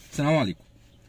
السلام عليكم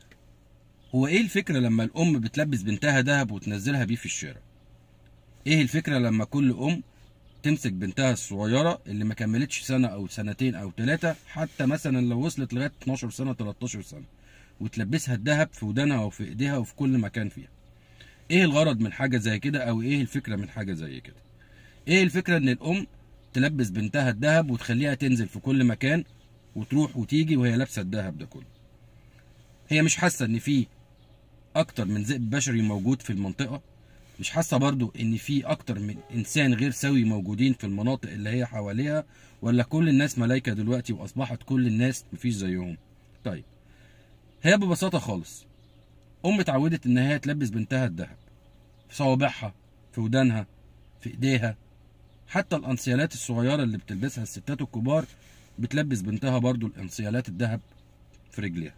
هو ايه الفكرة لما الام بتلبس بنتها دهب وتنزلها بيه في الشارع ايه الفكرة لما كل ام تمسك بنتها الصغيرة اللي ما كملتش سنة او سنتين او ثلاثة حتى مثلا لو وصلت لغاية 12 سنة 13 سنة وتلبسها الدهب في ودانها وفي ايديها وفي كل مكان فيها ايه الغرض من حاجة زي كده او ايه الفكرة من حاجة زي كده ايه الفكرة ان الام تلبس بنتها الدهب وتخليها تنزل في كل مكان وتروح وتيجي وهي لابسة الدهب ده كله هي مش حاسة ان في اكتر من ذئب بشري موجود في المنطقة مش حاسة برضو ان في اكتر من انسان غير سوي موجودين في المناطق اللي هي حواليها ولا كل الناس ملايكة دلوقتي واصبحت كل الناس مفيش زيهم طيب هي ببساطة خالص ام اتعودت ان هي تلبس بنتها الذهب في صوابعها في ودانها في ايديها حتى الانسيالات الصغيرة اللي بتلبسها الستات الكبار بتلبس بنتها برضو الانسيالات الذهب في رجليها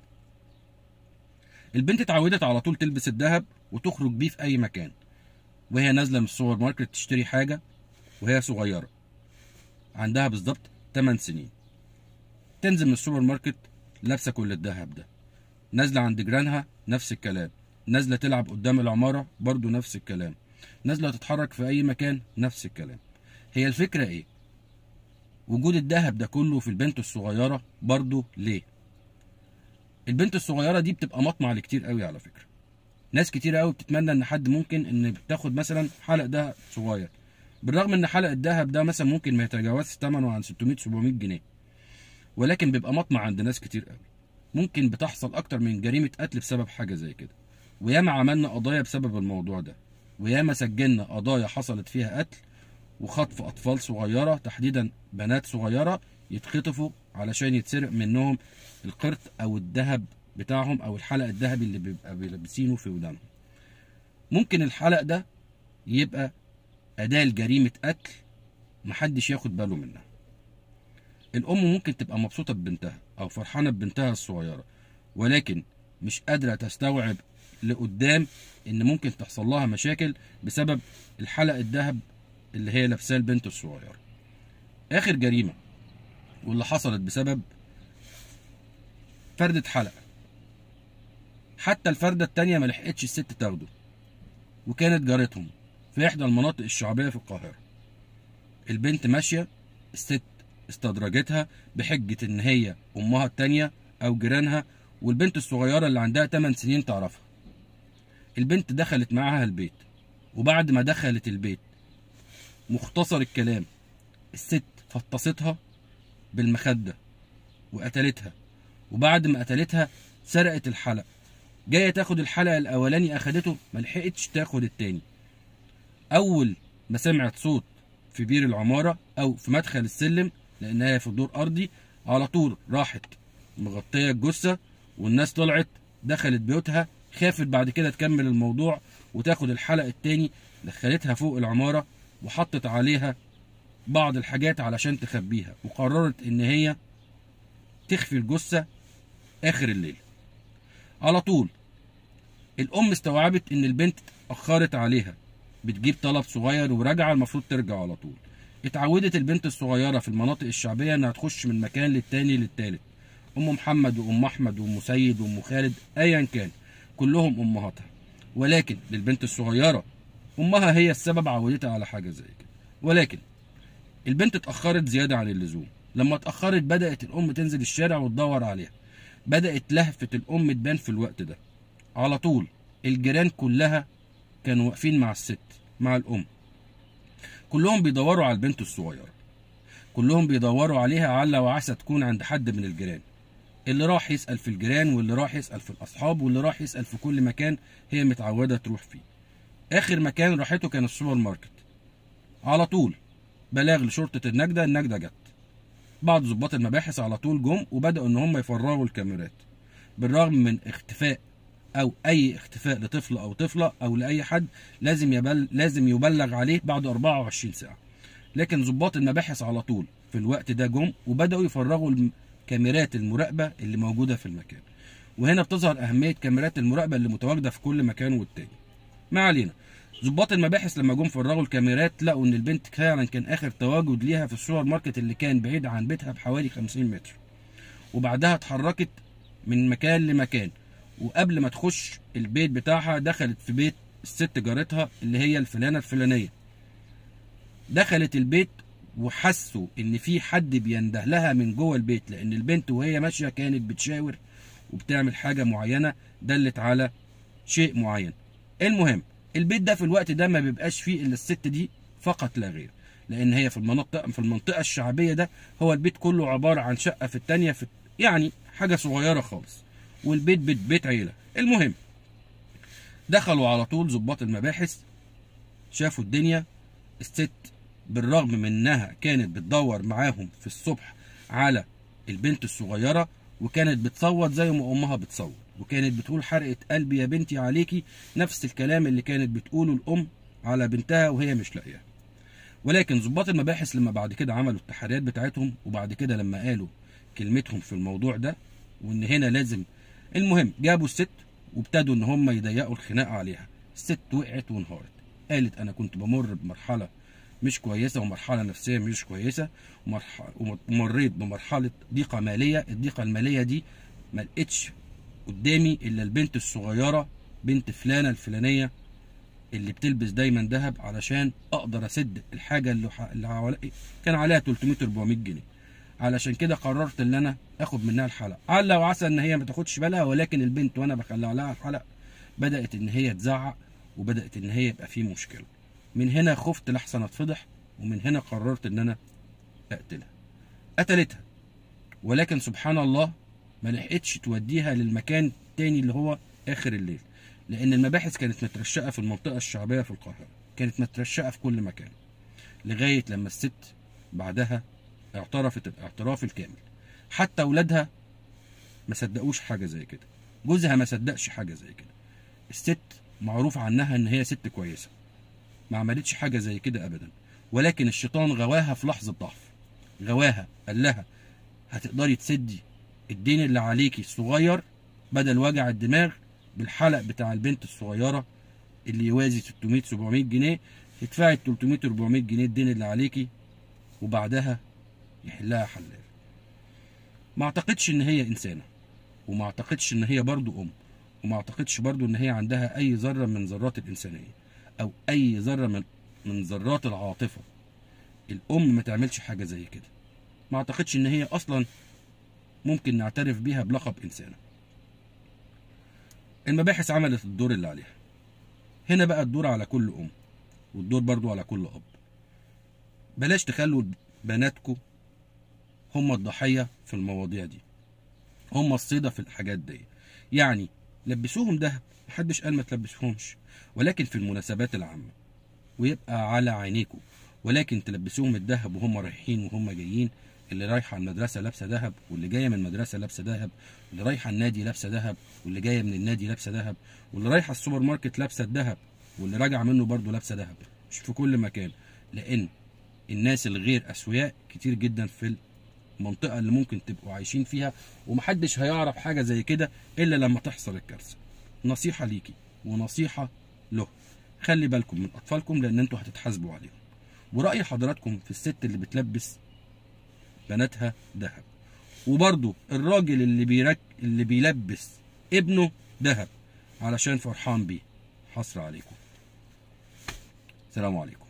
البنت اتعودت على طول تلبس الذهب وتخرج بيه في اي مكان وهي نازله من السوبر ماركت تشتري حاجه وهي صغيره عندها بالظبط 8 سنين تنزل من السوبر ماركت لابسه كل الذهب ده نازله عند جيرانها نفس الكلام نازله تلعب قدام العماره برضو نفس الكلام نازله تتحرك في اي مكان نفس الكلام هي الفكره ايه وجود الذهب ده كله في البنت الصغيره برضو ليه البنت الصغيره دي بتبقى مطمع لكتير قوي على فكره ناس كتير قوي بتتمنى ان حد ممكن ان بتاخد مثلا حلق دهب صغير بالرغم ان حلق الدهب ده مثلا ممكن ما يتجاوزش ثمنه عن 600 700 جنيه ولكن بيبقى مطمع عند ناس كتير قوي ممكن بتحصل اكتر من جريمه قتل بسبب حاجه زي كده وياما عملنا قضايا بسبب الموضوع ده وياما سجلنا قضايا حصلت فيها قتل وخطف اطفال صغيره تحديدا بنات صغيره يتخطفوا علشان يتسرق منهم القرط او الذهب بتاعهم او الحلق الذهبي اللي بيبقى لابسينه في ودانهم ممكن الحلق ده يبقى اداه لجريمه قتل محدش ياخد باله منها الام ممكن تبقى مبسوطه ببنتها او فرحانه ببنتها الصغيره ولكن مش قادره تستوعب لقدام ان ممكن تحصل لها مشاكل بسبب الحلق الذهب اللي هي لابساه البنت الصغيره اخر جريمه واللي حصلت بسبب فردة حلقة حتى الفردة التانية ما لحقتش الست تاخده وكانت جارتهم في إحدى المناطق الشعبية في القاهرة البنت ماشية الست استدرجتها بحجة إن هي أمها التانية أو جيرانها والبنت الصغيرة اللي عندها 8 سنين تعرفها البنت دخلت معاها البيت وبعد ما دخلت البيت مختصر الكلام الست فطستها بالمخدة وقتلتها وبعد ما قتلتها سرقت الحلق جايه تاخد الحلق الاولاني اخدته ما لحقتش تاخد التاني اول ما سمعت صوت في بير العماره او في مدخل السلم لانها في دور ارضي على طول راحت مغطيه الجثه والناس طلعت دخلت بيوتها خافت بعد كده تكمل الموضوع وتاخد الحلق التاني دخلتها فوق العماره وحطت عليها بعض الحاجات علشان تخبيها وقررت ان هي تخفي الجثه اخر الليل على طول الام استوعبت ان البنت اتاخرت عليها بتجيب طلب صغير وراجعه المفروض ترجع على طول اتعودت البنت الصغيره في المناطق الشعبيه انها تخش من مكان للتاني للتالت ام محمد وام احمد وام سيد وام خالد ايا كان كلهم امهاتها ولكن للبنت الصغيره امها هي السبب عودتها على حاجه زي كده ولكن البنت اتاخرت زياده عن اللزوم لما اتاخرت بدات الام تنزل الشارع وتدور عليها بدأت لهفة الأم تبان في الوقت ده على طول الجيران كلها كانوا واقفين مع الست مع الأم كلهم بيدوروا على البنت الصغيرة كلهم بيدوروا عليها عل وعسى تكون عند حد من الجيران اللي راح يسأل في الجيران واللي راح يسأل في الأصحاب واللي راح يسأل في كل مكان هي متعودة تروح فيه آخر مكان راحته كان السوبر ماركت على طول بلاغ لشرطة النجدة النجدة جت بعض ضباط المباحث على طول جم وبداوا ان هم يفرغوا الكاميرات بالرغم من اختفاء او اي اختفاء لطفل او طفله او لاي حد لازم يبل لازم يبلغ عليه بعد 24 ساعه لكن ضباط المباحث على طول في الوقت ده جم وبداوا يفرغوا كاميرات المراقبه اللي موجوده في المكان وهنا بتظهر اهميه كاميرات المراقبه اللي متواجده في كل مكان والتاني ما علينا ضباط المباحث لما جم فرغوا الكاميرات لقوا ان البنت فعلا كان اخر تواجد ليها في السوبر ماركت اللي كان بعيد عن بيتها بحوالي 50 متر وبعدها اتحركت من مكان لمكان وقبل ما تخش البيت بتاعها دخلت في بيت الست جارتها اللي هي الفلانه الفلانيه دخلت البيت وحسوا ان في حد بينده لها من جوه البيت لان البنت وهي ماشيه كانت بتشاور وبتعمل حاجه معينه دلت على شيء معين المهم البيت ده في الوقت ده ما بيبقاش فيه الا الست دي فقط لا غير لان هي في المنطقه في المنطقه الشعبيه ده هو البيت كله عباره عن شقه في الثانيه في يعني حاجه صغيره خالص والبيت بيت بيت عيله المهم دخلوا على طول ضباط المباحث شافوا الدنيا الست بالرغم من انها كانت بتدور معاهم في الصبح على البنت الصغيره وكانت بتصوت زي ما امها بتصوت وكانت بتقول حرقه قلبي يا بنتي عليكي نفس الكلام اللي كانت بتقوله الام على بنتها وهي مش لاقياها ولكن ضباط المباحث لما بعد كده عملوا التحريات بتاعتهم وبعد كده لما قالوا كلمتهم في الموضوع ده وان هنا لازم المهم جابوا الست وابتدوا ان هم يضيقوا الخناقه عليها الست وقعت وانهارت قالت انا كنت بمر بمرحله مش كويسه ومرحله نفسيه مش كويسه ومرح- ومريت بمرحله ضيقه ماليه الضيقه الماليه دي ما لقيتش قدامي الا البنت الصغيره بنت فلانه الفلانيه اللي بتلبس دايما ذهب علشان اقدر اسد الحاجه اللي, ح... اللي حوالي كان عليها 300 400 جنيه علشان كده قررت ان انا اخد منها الحلق على وعسى ان هي ما تاخدش بالها ولكن البنت وانا بخلع لها الحلق بدات ان هي تزعق وبدات ان هي يبقى في مشكله من هنا خفت لحسن اتفضح ومن هنا قررت ان انا اقتلها قتلتها ولكن سبحان الله ما لحقتش توديها للمكان التاني اللي هو اخر الليل لان المباحث كانت مترشقه في المنطقه الشعبيه في القاهره كانت مترشقه في كل مكان لغايه لما الست بعدها اعترفت الاعتراف الكامل حتى اولادها ما صدقوش حاجه زي كده جوزها ما صدقش حاجه زي كده الست معروف عنها ان هي ست كويسه ما عملتش حاجه زي كده ابدا ولكن الشيطان غواها في لحظه ضعف غواها قال لها هتقدري تسدي الدين اللي عليكي الصغير بدل وجع الدماغ بالحلق بتاع البنت الصغيره اللي يوازي 600 700 جنيه تدفعي ال 300 400 جنيه الدين اللي عليكي وبعدها يحلها حلال ما اعتقدش ان هي انسانه وما اعتقدش ان هي برضو ام وما اعتقدش برضو ان هي عندها اي ذره من ذرات الانسانيه او اي ذره من من ذرات العاطفه الام ما تعملش حاجه زي كده ما اعتقدش ان هي اصلا ممكن نعترف بيها بلقب انسانه المباحث عملت الدور اللي عليها هنا بقى الدور على كل ام والدور برضو على كل اب بلاش تخلوا بناتكم هم الضحيه في المواضيع دي هم الصيده في الحاجات دي يعني لبسوهم دهب محدش قال ما تلبسوهمش ولكن في المناسبات العامه ويبقى على عينيكم ولكن تلبسوهم الذهب وهم رايحين وهم جايين اللي رايحه المدرسه لابسه ذهب واللي جايه من المدرسه لابسه ذهب واللي رايحه النادي لابسه ذهب واللي جايه من النادي لابسه ذهب واللي رايحه السوبر ماركت لابسه الذهب واللي راجعه منه برضه لابسه ذهب مش في كل مكان لان الناس الغير اسوياء كتير جدا في المنطقه اللي ممكن تبقوا عايشين فيها ومحدش هيعرف حاجه زي كده الا لما تحصل الكارثه نصيحه ليكي ونصيحه له خلي بالكم من اطفالكم لان انتوا هتتحاسبوا عليهم وراي حضراتكم في الست اللي بتلبس بناتها ذهب وبرضو الراجل اللي بيرك اللي بيلبس ابنه ذهب علشان فرحان بيه حصر عليكم السلام عليكم